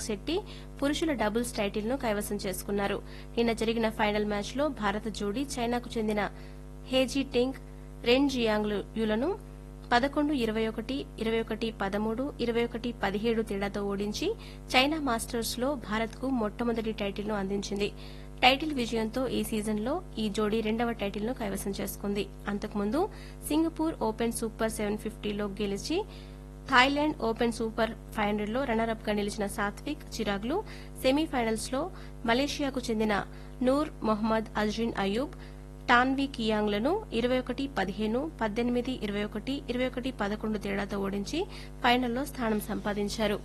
శెట్టి పురుషుల డబుల్స్ టైటిల్ను కైవసం చేసుకున్నారు నిన్న జరిగిన ఫైనల్ మ్యాచ్లో భారత జోడీ చైనాకు చెందిన హేజీ టింగ్ రెన్ జియాంగ్ యులను పదకొండు ఇరవై ఒకటి ఇరవై ఒకటి పదమూడు ఇరవై ఒకటి పదిహేడు తేడాతో ఓడించి చైనా మాస్టర్స్ లో భారత్ కు మొట్టమొదటి టైటిల్ను అందించింది టైటిల్ విజయంతో ఈ సీజన్లో ఈ జోడీ రెండవ టైటిల్ను కైవసం చేసుకుంది అంతకుముందు సింగపూర్ ఓపెన్ సూపర్ సెవెన్ ఫిఫ్టీలో గెలిచి Thailand open super five hundred లో రన్నరప్ గా నిలిచిన సాత్విక్ చిరాగ్లు సెమీఫైనల్స్ లో మలేషియాకు చెందిన నూర్ మొహమ్మద్ అజ్రిన్ అయూబ్ టాన్వీ కియాంగ్లను ఇరవై ఒకటి పదిహేను పద్దెనిమిది ఇరవై ఒకటి ఇరవై ఒకటి పదకొండు తేడాతో ఓడించి ఫైనల్లో స్థానం సంపాదించారు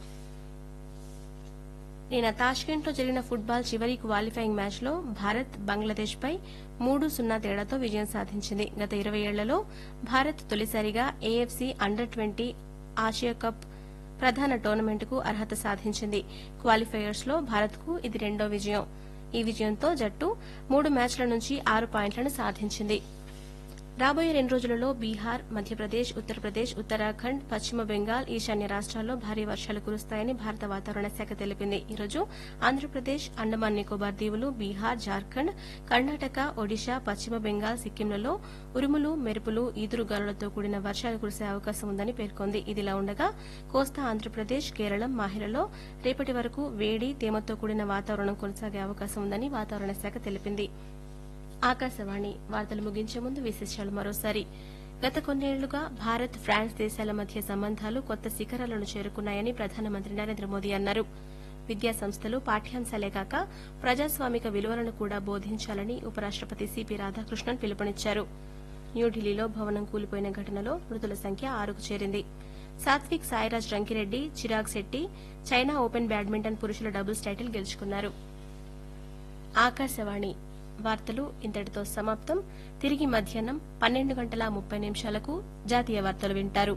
నిన్న తాష్కెంట్లో జరిగిన ఫుట్బాల్ చివరి క్వాలిఫైయింగ్ మ్యాచ్లో భారత్ బంగ్లాదేశ్ పై మూడు సున్నా తేడాతో విజయం సాధించింది గత ఇరవై ఏళ్లలో భారత్ తొలిసారిగా ఏఎఫ్సీ అండర్ ట్వంటీ ఆసియా కప్ ప్రధాన టోర్నమెంటుకు అర్హత సాధించింది క్వాలిఫైయర్స్ లో భారత్ కు ఇది రెండో విజయం ఈ విజయంతో జట్టు మూడు మ్యాచ్ల నుంచి ఆరు పాయింట్లను సాధించింది రాబోయే రెండు రోజులలో బీహార్ మధ్యప్రదేశ్ ఉత్తరప్రదేశ్ ఉత్తరాఖండ్ పశ్చిమ బెంగాల్ ఈశాన్య రాష్ట్రాల్లో భారీ వర్షాలు కురుస్తాయని భారత వాతావరణ శాఖ తెలిపింది ఈ రోజు ఆంధ్రప్రదేశ్ అండమాన్ నికోబార్ దీవులు బీహార్ జార్ఖండ్ కర్ణాటక ఒడిశా పశ్చిమ బెంగాల్ సిక్కింలలో ఉరుములు మెరుపులు ఈదురుగాలులతో కూడిన వర్షాలు కురిసే అవకాశం ఉందని పేర్కొంది ఇదిలా ఉండగా కోస్తా ఆంధ్రప్రదేశ్ కేరళం మాహిలలో రేపటి వరకు వేడి తేమతో కూడిన వాతావరణం కొనసాగే అవకాశం ఉందని వాతావరణ శాఖ తెలిపింది ఆకాశవాణి వార్తలు ముగించే ముందు విశేషాలు మరోసారి గత కొన్నేళ్లుగా భారత్ ఫ్రాన్స్ దేశాల మధ్య సంబంధాలు కొత్త శిఖరాలను చేరుకున్నాయని ప్రధానమంత్రి నరేంద్ర మోదీ అన్నారు విద్యా సంస్థలు పాఠ్యాంశాలే కాక ప్రజాస్వామిక విలువలను కూడా బోధించాలని ఉపరాష్టపతి సిపి రాధాకృష్ణన్ పిలుపునిచ్చారు న్యూఢిల్లీలో భవనం కూలిపోయిన ఘటనలో మృతుల సంఖ్య ఆరుకు చేరింది Satwik Sairaj Rankireddy Chirag Shetty China open badminton పురుషుల డబుల్స్ టైటిల్ గెలుచుకున్నారు ఆకాశవాణి వార్తలు ఇంతటితో సమాప్తం తిరిగి మధ్యాహ్నం పన్నెండు గంటల ముప్పై నిమిషాలకు జాతీయ వార్తలు వింటారు